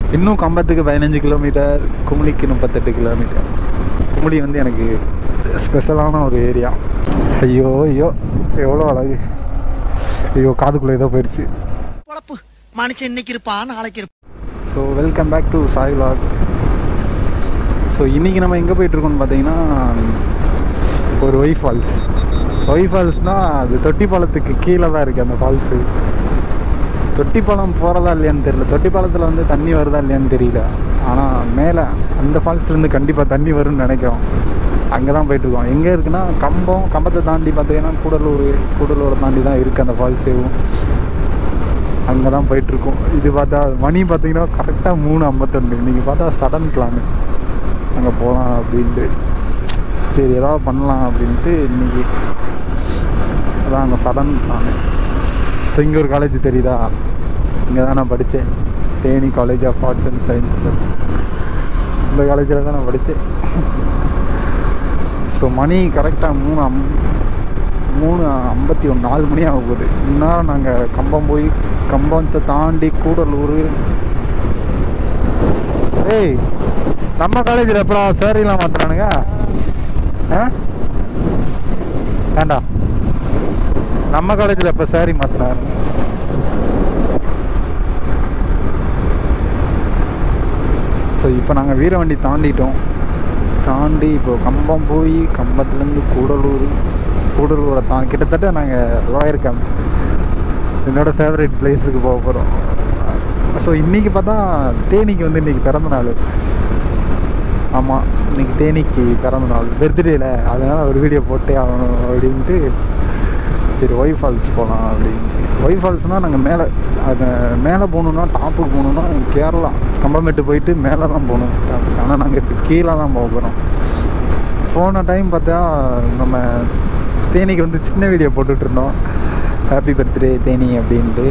இன்னும் கம்பத்துக்கு பதினஞ்சு கிலோமீட்டர் குமுளிக்கு முப்பத்தெட்டு கிலோமீட்டர் குமுளி வந்து எனக்கு ஸ்பெஷலான ஒரு ஏரியா ஐயோ ஐயோ எவ்வளோ அழகு ஐயோ காதுக்குள்ளே ஏதோ போயிடுச்சு பொழப்பு மனுஷன் இன்னைக்கு இருப்பான் நாளைக்கு இருப்பான் so welcome back to Sai vlog so இன்றைக்கி நம்ம எங்கே போயிட்டுருக்கோம்னு பார்த்தீங்கன்னா ஒரு ஒய் ஃபால்ஸ் ஒய் ஃபால்ஸ்னால் அது தொட்டிப்பாலத்துக்கு கீழே தான் இருக்குது அந்த ஃபால்ஸு தொட்டிப்பாலம் போகிறதா இல்லையான்னு தெரியல தொட்டிப்பாலத்தில் வந்து தண்ணி வருதா இல்லையான்னு தெரியல ஆனால் மேலே அந்த ஃபால்ஸ்லேருந்து கண்டிப்பாக தண்ணி வரும்னு நினைக்கிறோம் அங்கே தான் போயிட்டுருக்கோம் எங்கே இருக்குன்னா கம்பம் கம்பத்தை தாண்டி பார்த்தீங்கன்னா கூடலூர் கூடலூரை தாண்டி தான் இருக்குது அந்த ஃபால்ஸேவும் அங்கே தான் போயிட்டுருக்கோம் இது பார்த்தா மணி பார்த்தீங்கன்னா கரெக்டாக மூணு ஐம்பத்தொன்று நீங்கள் பார்த்தா சடன் பிளான் அங்கே போகலாம் அப்படின்ட்டு சரி ஏதாவது பண்ணலாம் அப்படின்ட்டு இன்னைக்கு அதான் அங்கே சடன் பிளான் ஸோ இங்கே ஒரு காலேஜ் தெரியுதா இங்கே தான் நான் படித்தேன் Theni college of arts and science இந்த காலேஜில் தான் நான் படித்தேன் ஸோ மணி கரெக்டாக மூணு அம் மூணு ஐம்பத்தி ஒன்று நாலு மணி ஆக போகுது இந்நேரம் நாங்கள் கம்பம் போய் கம்பத்தை தாண்டி கூடலூர் ஏய் நம்ம காலேஜில் எப்படா சேரீலாம் மாற்றுறானுங்க ஆ வேண்டா நம்ம காலேஜில் எப்போ சேரீ மாற்றுறாரு ஸோ இப்போ நாங்கள் வீரவண்டி தாண்டிட்டோம் தாண்டி இப்போ கம்பம் போய் கம்பத்துலேருந்து கூடலூர் கூடலூரை தான் கிட்டத்தட்ட நாங்கள் லாயர் கேம்ப் என்னோட ஃபேவரட் பிளேஸுக்கு போக போகிறோம் ஸோ இன்றைக்கி பார்த்தா தேனிக்கு வந்து இன்றைக்கி பிறந்த நாள் ஆமாம் இன்னைக்கு தேனிக்கு பிறந்த நாள் பர்த்டேல அதனால் ஒரு வீடியோ போட்டே ஆகணும் அப்படின்ட்டு சரி ஒய் ஃபால்ஸ் போகலாம் அப்படின்ட்டு ஒய் ஃபால்ஸ்னால் நாங்கள் மேலே அது மேலே போகணுன்னா டாப்புக்கு போகணுன்னா கேரளா கம்பமேட்டு போயிட்டு மேலே தான் போகணும் ஆனால் நாங்கள் இப்போ கீழே தான் போக போகிறோம் போன டைம் பார்த்தா நம்ம தேனிக்கு வந்து சின்ன வீடியோ போட்டுட்டு இருந்தோம் ஹாப்பி பர்த்டே தேனி அப்படின்ட்டு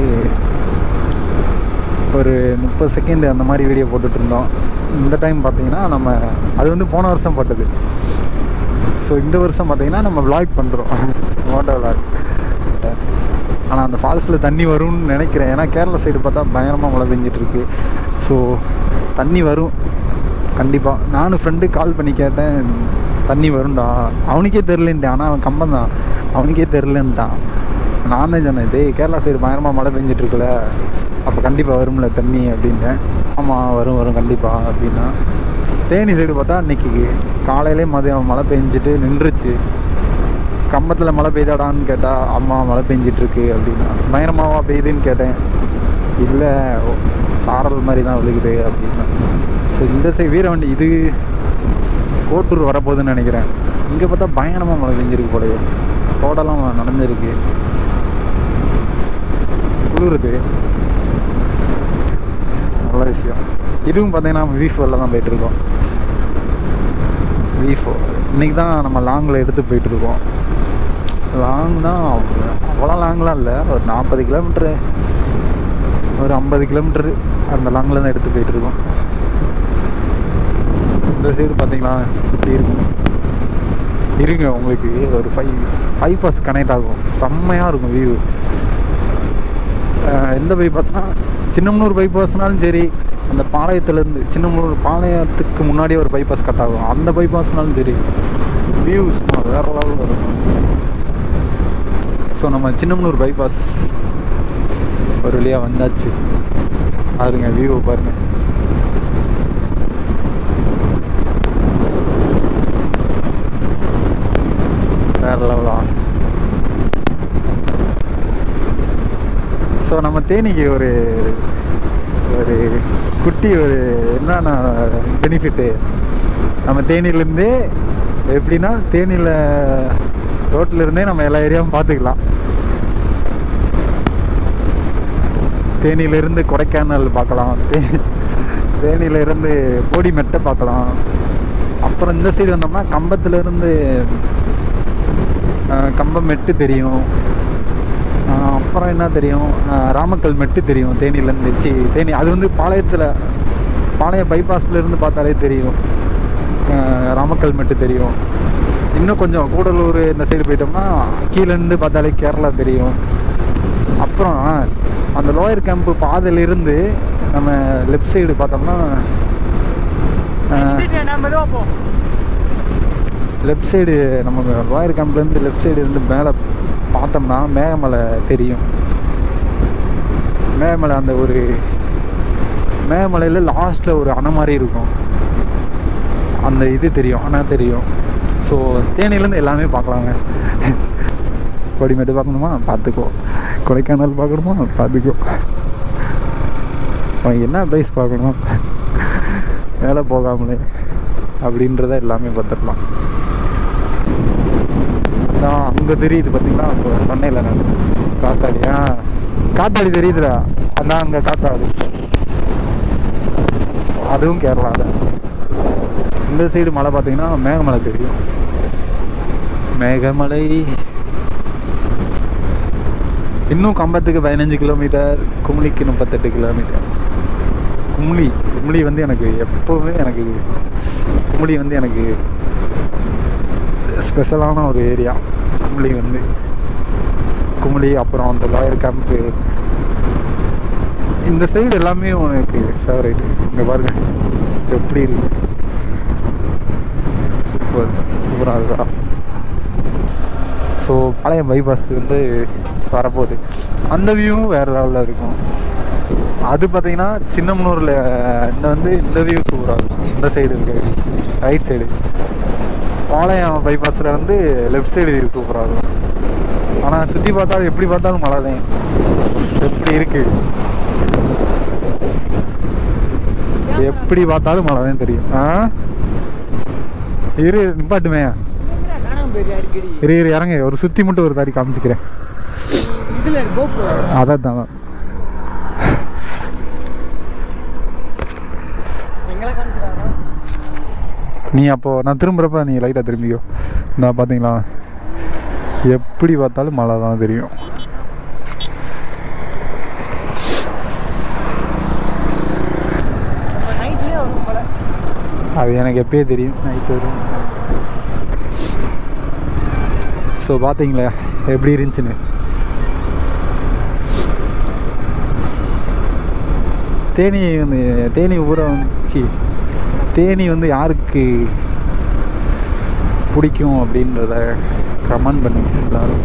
ஒரு முப்பது செகண்ட் அந்த மாதிரி வீடியோ போட்டுட்டு இருந்தோம் இந்த டைம் பார்த்தீங்கன்னா நம்ம அது வந்து போன வருஷம் போட்டது ஸோ இந்த வருஷம் பார்த்தீங்கன்னா நம்ம vlog பண்ணுறோம் மோட்டோ vlog ஆனால் அந்த ஃபால்ஸில் தண்ணி வரும்னு நினைக்கிறேன் ஏன்னா கேரளா சைடு பார்த்தா பயங்கரமாக மழை பெஞ்சிட்டு இருக்கு ஸோ தண்ணி வரும் கண்டிப்பாக நானும் ஃப்ரெண்டு கால் பண்ணி கேட்டேன் தண்ணி வரும்டா அவனுக்கே தெரிலன்ட்டான் ஆனால் அவன் கம்பம் தான் அவனுக்கே தெரிலன்ட்டான் நான் தான் சொன்னேன் டேய் கேரளா சைடு பயங்கரமாக மழை பெஞ்சிட்டு இருக்குல்ல அப்போ கண்டிப்பாக வரும்ல தண்ணி அப்படின்னேன் ஆமாம் வரும் வரும் கண்டிப்பாக அப்படின்னா தேனி சைடு பார்த்தா இன்னைக்கு காலையிலே மதியம் மழை பெஞ்சிட்டு நின்றுச்சு கம்பத்தில் மழை பெய்தாடான்னு கேட்டால் அம்மா மழை பெஞ்சிட்டு இருக்கு அப்படின்னா பயங்கரமாவா பெய்யுதுன்னு கேட்டேன் இல்லை சாரல் மாதிரி தான் விழுகுது அப்படின்னா ஸோ இந்த சைடு வீரவண்டி இது கோட்டூர் வரப்போகுதுன்னு நினைக்கிறேன் இங்கே பார்த்தா பயங்கரமாக மழை பெஞ்சிருக்கு போலயே தோடெல்லாம் நடந்திருக்கு குளிருது நல்ல விஷயம் இதுவும் பார்த்தீங்கன்னா வி ஃபோரில் தான் போயிட்டுருக்கோம் வி ஃபோர் இன்றைக்கி தான் நம்ம லாங்கில் எடுத்து போயிட்டுருக்கோம் லாங் தான் அவ்வளோ லாங்லாம் இல்லை ஒரு நாற்பது கிலோமீட்ரு ஒரு ஐம்பது கிலோமீட்ரு அந்த லாங்கில் தான் எடுத்து போயிட்டுருக்கோம் இந்த சைடு பார்த்தீங்களா இப்படி இருக்குங்க இருங்க உங்களுக்கு ஒரு ஃபைவ் ஃபைவ் பஸ் கனெக்ட் ஆகும் செம்மையாக இருக்கும் வியூ எந்த பைபாஸ்னால் சின்னமனூர் பைபாஸ்னாலும் சரி அந்த பாளையத்துலேருந்து சின்னமனூர் பாளையத்துக்கு முன்னாடியே ஒரு பைபாஸ் கட் ஆகும் அந்த பைபாஸ்னாலும் சரி வியூஸ் வேறு லெவலில் இருக்கும் ஸோ நம்ம சின்னமனூர் பைபாஸ் ஒரு வழியாக வந்தாச்சு பாருங்க வியூ பாருங்க வேற லெவலா ஸோ நம்ம தேனிக்கு ஒரு ஒரு குட்டி ஒரு என்னென்ன பெனிஃபிட்டு நம்ம தேனியிலேருந்தே எப்படின்னா தேனியில் ரோட்டில் இருந்தே நம்ம எல்லா ஏரியாவும் பார்த்துக்கலாம் தேனியிலிருந்து கொடைக்கானல் பார்க்கலாம் தே தேனியிலிருந்து போடிமெட்டை பார்க்கலாம் அப்புறம் இந்த சைடு வந்தோம்னா கம்பத்துலேருந்து கம்பம் மெட்டு தெரியும் ஆஹ் அப்புறம் என்ன தெரியும் ஆஹ் ராமக்கல் மெட்டு தெரியும் தேனியிலேருந்து சி தேனி அது வந்து பாளையத்தில் பாளைய பைபாஸ்ல இருந்து பார்த்தாலே தெரியும் ஆஹ் ராமக்கல் மெட்டு தெரியும் இன்னும் கொஞ்சம் கூடலூர் இந்த சைடு போயிட்டோம்னா கீழேருந்து பார்த்தாலே கேரளா தெரியும் அப்புறம் அந்த லோயர் கேம்ப் பாதையிலிருந்து நம்ம லெஃப்ட் சைடு பார்த்தோம்னா லெஃப்ட் சைடு நம்ம லோயர் கேம்ப்லேருந்து லெஃப்ட் சைடு இருந்து மேலே பார்த்தோம்னா மேகமலை தெரியும் மேகமலை அந்த ஒரு மேகமலையில் லாஸ்ட்டில் ஒரு அணை மாதிரி இருக்கும் அந்த இது தெரியும் அணை தெரியும் ஸோ தேனியிலேருந்து எல்லாமே பார்க்கலாங்க கொடிமேட்டு பார்க்கணுமா பார்த்துக்கோ கொடைக்கானல் பார்க்கணுமா பார்த்துக்கோ அவன் என்ன ப்ரைஸ் பார்க்கணும் மேலே போகாமலே அப்படின்றத எல்லாமே பார்த்துக்கலாம் நான் அங்கே தெரியுது பார்த்தீங்களா அங்கே பண்ணையில் நான் காத்தாடி ஆ காத்தாடி தெரியுதுடா அதான் அங்கே காத்தாடி அதுவும் கேரளாவில் இந்த சைடு மலை பார்த்தீங்கன்னா மேகமலை தெரியும் மேகமலை இன்னும் கம்பத்துக்கு பதினஞ்சு கிலோமீட்டர் குமுளிக்கு முப்பத்தெட்டு கிலோமீட்டர் குமுளி குமுளி வந்து எனக்கு எப்போவுமே எனக்கு குமுளி வந்து எனக்கு ஸ்பெஷலான ஒரு ஏரியா குமுளி வந்து குமுளி அப்புறம் அந்த லாயர் கேம்ப்பு இந்த சைடு எல்லாமே உனக்கு ஃபேவரைட் இங்கே பாருங்க எப்படி இருக்கு சூப்பர் சூப்பராக இருக்கா ஸோ பாளையம் பைபாஸ் வந்து வரப்போகுது அந்த வியூவும் வேறு லெவலில் இருக்கும் அது பார்த்தீங்கன்னா சின்னமனூரில் இந்த வந்து இந்த வியூ சூப்பராக இருக்கும் இந்த சைடு இருக்கு ரைட் சைடு பாளையம் பைபாஸில் வந்து லெஃப்ட் சைடு வியூ சூப்பராக இருக்கும் ஆனால் சுற்றி பார்த்தாலும் எப்படி பார்த்தாலும் மழை தான் எப்படி இருக்கு எப்படி பார்த்தாலும் மழை தான் தெரியும் ஆ இரு நிப்பாட்டுமே இரு இரு இறங்க ஒரு சுற்றி மட்டும் ஒரு தாடி காமிச்சிக்கிறேன் அதான் தான் நீ அப்போ நான் திரும்புறப்ப நீ லைட்டாக திரும்பிக்கோ நான் பார்த்தீங்களா எப்படி பார்த்தாலும் மழை தான் தெரியும் அது எனக்கு எப்பயே தெரியும் நைட் வரும் ஸோ பார்த்தீங்களா எப்படி இருந்துச்சுன்னு தேனி வந்து தேனி ஊரை வந்துச்சு தேனி வந்து யாருக்கு பிடிக்கும் அப்படின்றத கமெண்ட் பண்ணுங்க எல்லாரும்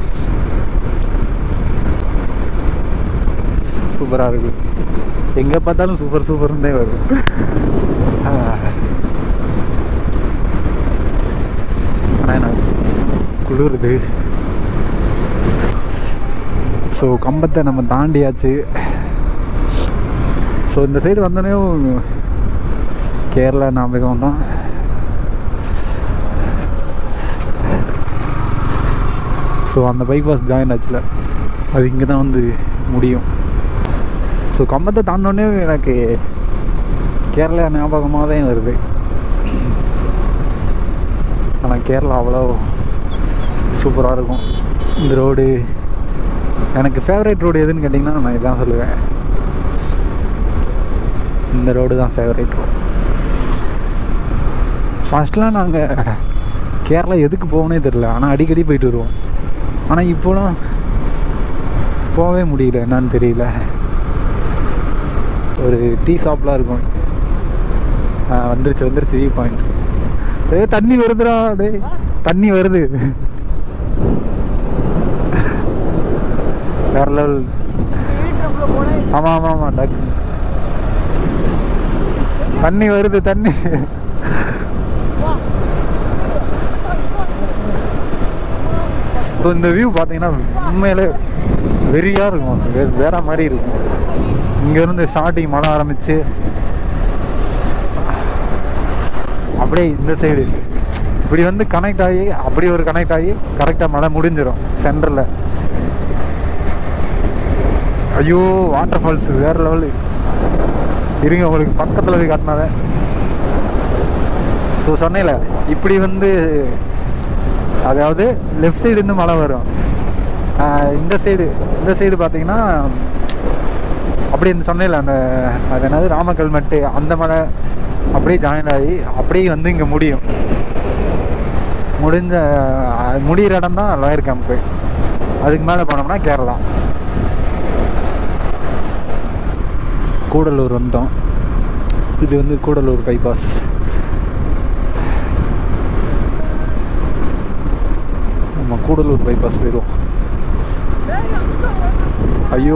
சூப்பராக இருக்கு எங்கே பார்த்தாலும் சூப்பர் சூப்பர்னே வரும் ஆனால் எனக்கு குளிருது ஸோ கம்பத்தை நம்ம தாண்டியாச்சு ஸோ இந்த சைடு வந்தோடனே கேரளா ஞாபகம் தான் ஸோ அந்த பைபாஸ் ஜாயின் ஆச்சுல அது இங்கே தான் வந்து முடியும் ஸோ கம்பத்தை தாண்டோடனே எனக்கு கேரளா ஞாபகமாக தான் வருது ஆனால் கேரளா அவ்வளோ சூப்பராக இருக்கும் இந்த ரோடு எனக்கு ஃபேவரட் ரோடு எதுன்னு கேட்டிங்கன்னா நான் இதான் சொல்லுவேன் இந்த ரோடு தான் ஃபேவரட் ரோடு ஃபஸ்ட்லாம் நாங்கள் கேரளா எதுக்கு போகனே தெரில ஆனால் அடிக்கடி போயிட்டு வருவோம் ஆனால் இப்போலாம் போகவே முடியல என்னன்னு தெரியல ஒரு டீ ஷாப்லாம் இருக்கும் ஆ, வந்துருச்சு வந்துருச்சு வியூ பாயிண்ட் ஏ தண்ணி வருதுடா டேய் தண்ணி வருது வேற லெவல் ஆமாம் ஆமாம் ஆமாம் டக் தண்ணி வருது தண்ணி இப்போ இந்த வியூ பார்த்தீங்கன்னா உண்மையிலே வெறியாக இருக்கும் வே- வேற மாதிரி இருக்கும் இங்கேருந்து ஸ்டார்டிங் மழை ஆரம்பிச்சு அப்படியே இந்த சைடு இப்படி வந்து கனெக்ட் ஆகி அப்படி ஒரு கனெக்ட் ஆகி கரெக்டாக மழை முடிஞ்சிடும் சென்டரில் ஐயோ வாட்டர் ஃபால்ஸ் வேற லெவலு இருங்க உங்களுக்கு பக்கத்தில் போய் காட்டினாதான் ஸோ சொன்னேன்ல இப்படி வந்து அதாவது லெஃப்ட் சைடு இருந்து மழை வரும் ஆஹ் இந்த சைடு இந்த சைடு பார்த்தீங்கன்னா அப்படி இந்த சொன்னேன்ல அந்த அது என்னது ராமக்கல்மட்டு அந்த மலை அப்படியே ஜாயின் ஆகி அப்படியே வந்து இங்கே முடியும் முடிஞ்ச ஆஹ் முடியிற இடம் தான் லாயர் கேம்ப்பு அதுக்கு மேலே போனோம்னா கேரளா கூடலூர் வந்துட்டோம் இது வந்து கூடலூர் பைபாஸ் நம்ம கூடலூர் பைபாஸ் போயிடுவோம் ஐயோ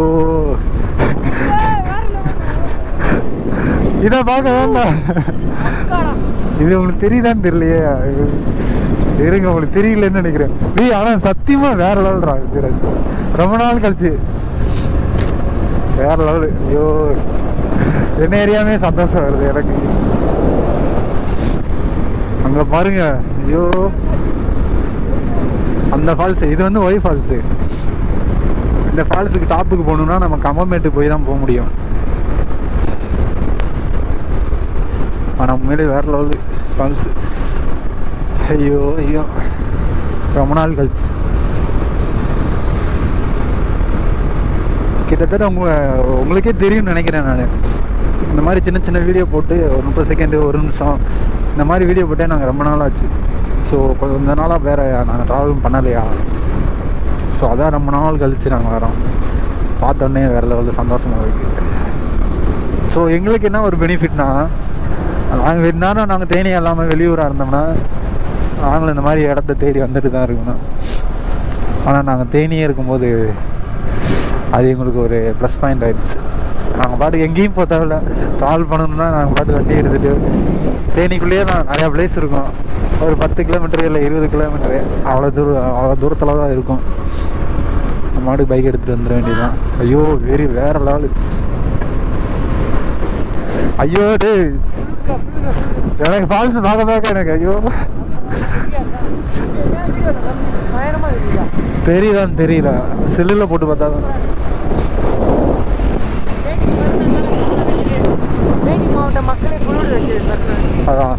இதை பார்க்க வேண்டாம் இது உங்களுக்கு தெரியுதான்னு தெரியலையே இருங்க உங்களுக்கு தெரியலன்னு நினைக்கிறேன் டேய் ஆனால் சத்தியமா வேற லெவல்ரா இது ரொம்ப நாள் கழிச்சு வேற லெவல் ஐயோ என்ன ஏரியாவே சந்தோஷம் வருது எனக்கு அங்க பாருங்க ஐயோ அந்த ஃபால்ஸ் இது வந்து ஒய் ஃபால்ஸ் இந்த ஃபால்ஸுக்கு டாப்புக்கு போகணும்னா நம்ம கம்பமேட்டு போய் தான் போக முடியும் ஆனால் உண்மையிலே வேற லெவல் ஃபால்ஸ் ஐயோ ஐயோ ரொம்ப நாள் கழிச்சு கிட்டத்தட்ட உங்க உங்களுக்கே தெரியும்னு நினைக்கிறேன் நான் இந்த மாதிரி சின்ன சின்ன வீடியோ போட்டு ஒரு முப்பது செகண்டு ஒரு நிமிஷம் இந்த மாதிரி வீடியோ போட்டே நாங்கள் ரொம்ப நாள் ஆச்சு ஸோ கொஞ்ச நாளாக வேற நாங்கள் ட்ராவலும் பண்ணலையா ஸோ அதான் ரொம்ப நாள் கழிச்சு நாங்கள் வரோம் பார்த்தோன்னே வேற லெவலில் சந்தோஷமாக இருக்கு ஸோ எங்களுக்கு என்ன ஒரு பெனிஃபிட்னா நாங்கள் இருந்தாலும் நாங்கள் தேனி இல்லாமல் வெளியூராக இருந்தோம்னா நாங்களும் இந்த மாதிரி இடத்த தேடி வந்துட்டு தான் இருக்கணும் ஆனால் நாங்கள் தேனியே இருக்கும்போது அது எங்களுக்கு ஒரு ப்ளஸ் பாயிண்ட் ஆயிடுச்சு நாங்கள் பாட்டுக்கு எங்கேயும் போக தேவையில்ல ட்ராவல் பண்ணணும்னா நாங்கள் பாட்டு வண்டி எடுத்துகிட்டு தேனிக்குள்ளேயே நான் நிறையா பிளேஸ் இருக்கும் ஒரு பத்து கிலோமீட்டர் இல்லை இருபது கிலோமீட்டரு அவ்வளோ தூரம் அவ்வளோ தூரத்தில் தான் இருக்கும் நம்ம பாட்டுக்கு பைக் எடுத்துகிட்டு வந்துட வேண்டியதுதான் ஐயோ வெரி வேற லெவலு ஐயோ டேய் எனக்கு ஃபால்ஸ் பார்க்க பார்க்க எனக்கு ஐயோ தெரியுதான்னு தெரியல செல்லில் போட்டு பார்த்தா தான் தேனி மாவட்ட மக்களை குளிர் வச்சிருக்காங்க அதான்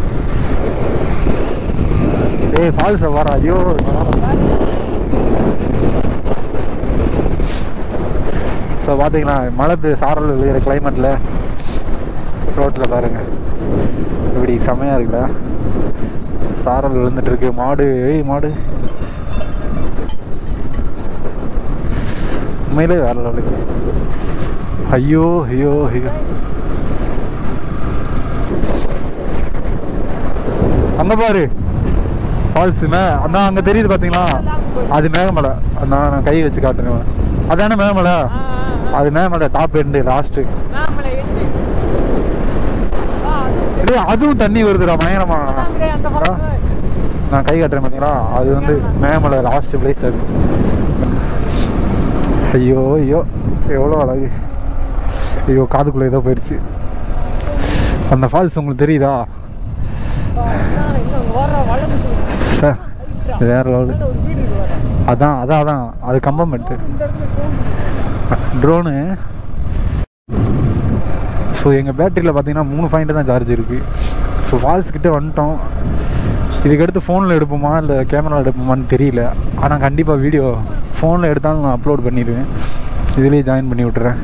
டேய் ஃபால்ஸ் வர ஐயோ இப்போ பார்த்தீங்கன்னா மழை பெய்ய சாரல் விழுகிற கிளைமேட்டில் ரோட்டில் பாருங்க இப்படி செமையாக இருக்குடா சாரல் விழுந்துட்டு இருக்கு மாடு ஏய் மாடு உண்மையிலே வேற லெவலுக்கு ஐயோ ஐயோ ஐயோ அங்க பாரு ஃபால்ஸ் மே அதான் அங்க தெரியுது பாத்தீங்களா அது மேகமலை அதான் நான் கை வச்சு காட்டுறேன் அதானே மேகமலை அது மேகமலை டாப் எண்டு லாஸ்ட் நாமளே எட்டு டேய் அதுவும் தண்ணி வருதுடா பயங்கரமா அந்த ஆ, நான் கை காட்டுறேன் பாத்தீங்களா அது வந்து மேகமலை லாஸ்ட் பிளேஸ் அது ஐயோ ஐயோ எவ்வளோ அழகு ஐயோ காதுக்குள்ள ஏதோ போயிடுச்சு அந்த ஃபால்ஸ் உங்களுக்கு தெரியுதா இங்க வர வளர்ந்து சார் வேற லெவலு ஒரு வீடு இருக்கு வர அதான் அதான் அதான் அது கம்பம் இந்த இடத்துல தோணுது ட்ரோனு ஸோ எங்கள் பேட்டரியில் பார்த்தீங்கன்னா மூணு பாயிண்ட் தான் சார்ஜ் இருக்குது ஸோ ஃபால்ஸ் கிட்ட வந்துட்டோம் இதுக்கடுத்து ஃபோனில் எடுப்போமா இல்லை கேமராவில் எடுப்போமான்னு தெரியல ஆனால் கண்டிப்பாக வீடியோ ஃபோனில் எடுத்தாலும் நான் அப்லோட் பண்ணிடுவேன் இதுலேயே ஜாயின் பண்ணி விட்டுறேன்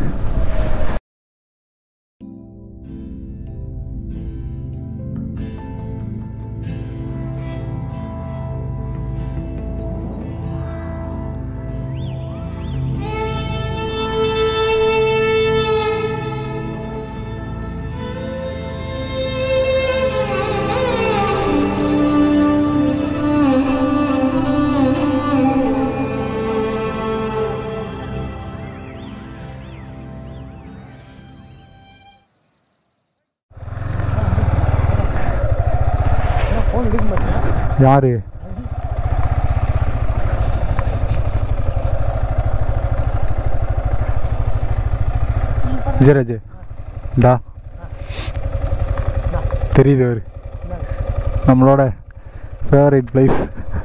ஃபோன் எடுக்க மாட்டேன் யாரு விஜயராஜ் தா தெரியுது அவரு நம்மளோட ஃபேவரட் பிளேஸ்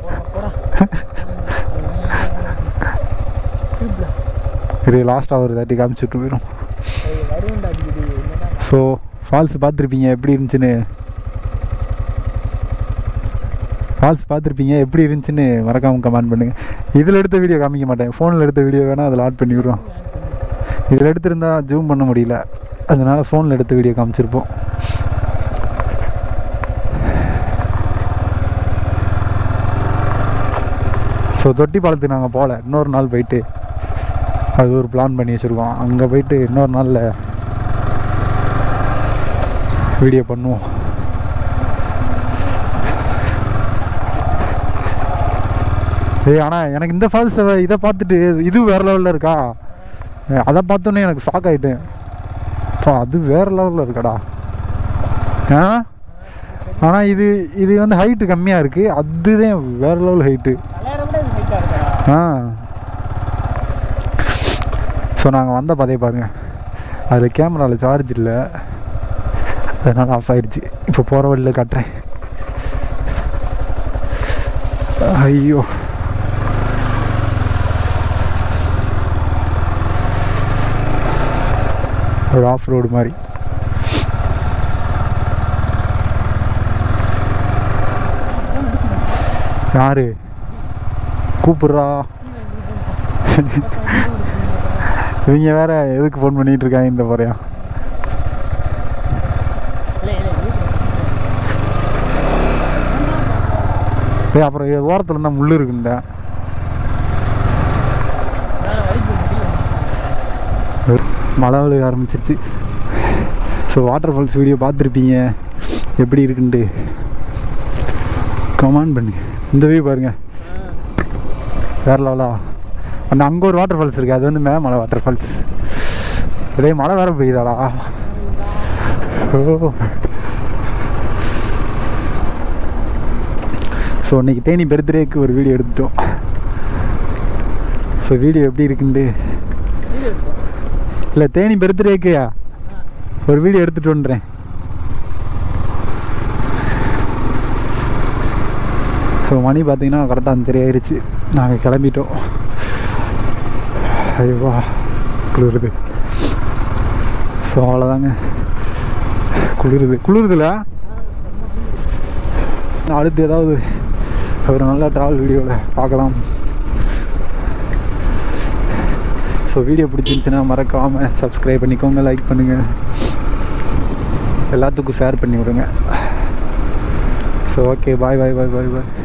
இது லாஸ்ட்டாக ஒரு தாட்டி காமிச்சுட்டு போயிடும் வருவண்டா அடிக்குது என்னடா ஸோ ஃபால்ஸ் பார்த்துருப்பீங்க எப்படி இருந்துச்சுன்னு ஃபால்ஸ் பார்த்துருப்பீங்க எப்படி இருந்துச்சுன்னு மறக்காமல் கமெண்ட் பண்ணுங்கள் இதில் எடுத்த வீடியோ காமிக்க மாட்டேன் ஃபோனில் எடுத்த வீடியோ வேணால் அதில் ஆட் பண்ணி விடுறோம் இதில் எடுத்திருந்தா ஜூம் பண்ண முடியல அதனால ஃபோனில் எடுத்த வீடியோ காமிச்சிருப்போம் ஸோ தொட்டி பாலத்துக்கு நாங்கள் போகல இன்னொரு நாள் போயிட்டு அது ஒரு பிளான் பண்ணி வச்சுருக்கோம் அங்கே போயிட்டு இன்னொரு நாளில் வீடியோ பண்ணுவோம் ஏய் ஆனால் எனக்கு இந்த ஃபால்ஸ் இதை பார்த்துட்டு இது வேறு லெவலில் இருக்கா ஏய், அதை பார்த்தோன்னே எனக்கு ஷாக் ஆகிட்டேன் அப்பா அது வேறு லெவலில் இருக்காடா ஆ ஆனால் இது இது வந்து ஹைட்டு கம்மியாக இருக்குது அதுதான் வேறு லெவல் ஹைட்டு கல்யாணம் கூட இது ஹைட்டாக இருக்கா ஆ ஸோ நாங்கள் வந்த பாதையை பாருங்க அதில் கேமராவில் சார்ஜ் இல்லை அதனால் ஆஃப் ஆயிடுச்சு இப்போ போகிற வழியில் காட்டுறேன் ஐயோ ஒரு ஆஃப் ரோடு மாதிரி யாரு கூப்பிட்றா இவங்க வேற எதுக்கு ஃபோன் பண்ணிட்டு இருக்காங்க இந்த போறியா இல்லை இல்லை ஏய் அப்புறம் இது ஓரத்தில் இருந்தால் முள் இருக்குண்டா நான் வரைக்கும் மழை விழுக ஆரம்பிச்சிருச்சு ஸோ வாட்டர் ஃபால்ஸ் வீடியோ பார்த்துருப்பீங்க எப்படி இருக்குன்ட்டு கமாண்ட் பண்ணு இந்த வியூ பாருங்க வேற லெவலா அந்த அங்கே ஒரு வாட்டர் ஃபால்ஸ் இருக்குது அது வந்து மேமலை வாட்டர் ஃபால்ஸ் இதே மழை வேற பெய்யுதாடா ஓ ஸோ இன்னைக்கு தேனி பர்த்டேக்கு ஒரு வீடியோ எடுத்துட்டோம் ஸோ வீடியோ எப்படி இருக்குன்ட்டு இல்லை தேனி பர்த்டேக்கு ஒரு வீடியோ எடுத்துட்டு வந்துடுறேன் ஸோ மணி பார்த்தீங்கன்னா கரெக்டாக அஞ்சரை ஆயிடுச்சு நாங்கள் கிளம்பிட்டோம் ஐயோவா குளிருது ஸோ அவ்வளோதாங்க குளிருது குளிருதுல அடுத்து ஏதாவது ஒரு நல்ல ட்ராவல் வீடியோவில் பார்க்கலாம் ஸோ வீடியோ பிடிச்சிருந்துச்சுன்னா மறக்காமல் சப்ஸ்கிரைப் பண்ணிக்கோங்க லைக் பண்ணுங்கள் எல்லாத்துக்கும் ஷேர் பண்ணி விடுங்க ஸோ ஓகே பாய் பாய் பாய் பாய் பாய்